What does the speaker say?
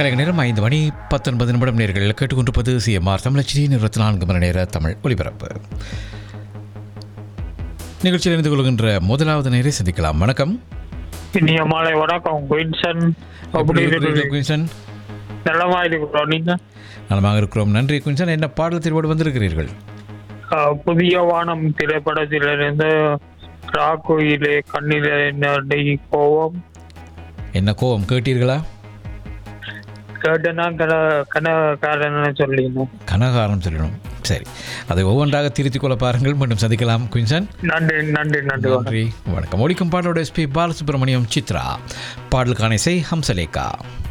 கலைஞர் நேரம் ஐந்து மணி பத்தொன்பது நிமிடம் நேர்கள் கேட்டுக்கொண்டிருப்பது சிஎம்ஆர் தமிழச்சி இருபத்தி நான்கு மணி நேர தமிழ் ஒலிபரப்பு நிகழ்ச்சியில் இணைந்து கொள்கின்ற முதலாவது நேரை சந்திக்கலாம் வணக்கம் இனிய மாலை வணக்கம் குயின்சன் அப்படி இருக்கிறீர்கள் குயின்சன் நல்லமா இருக்கிறோம் நீங்க நலமாக இருக்கிறோம் நன்றி குயின்சன் என்ன பாடல் திருவோடு வந்திருக்கிறீர்கள் அஹ், புதிய வானம் திரைப்படத்திலிருந்து ராக்கோயிலே கண்ணிலே நடை கோவம் என்ன கோபம் கேட்டீர்களா கேட்டனா கன கனகாரன்னு சொல்லிடணும் கனகாரம் சொல்லணும் சரி அதை ஒவ்வொன்றாக திருத்திக் கொள்ள பாருங்கள் மீண்டும் சந்திக்கலாம் குயின்சன் நன்றி நன்றி நன்றி வணக்கம். நன்றி வணக்கம் ஒழிக்கும் பாடலோட எஸ்பி பாலசுப்ரமணியம் சித்ரா பாடலுக்கான இசை ஹம்சலேகா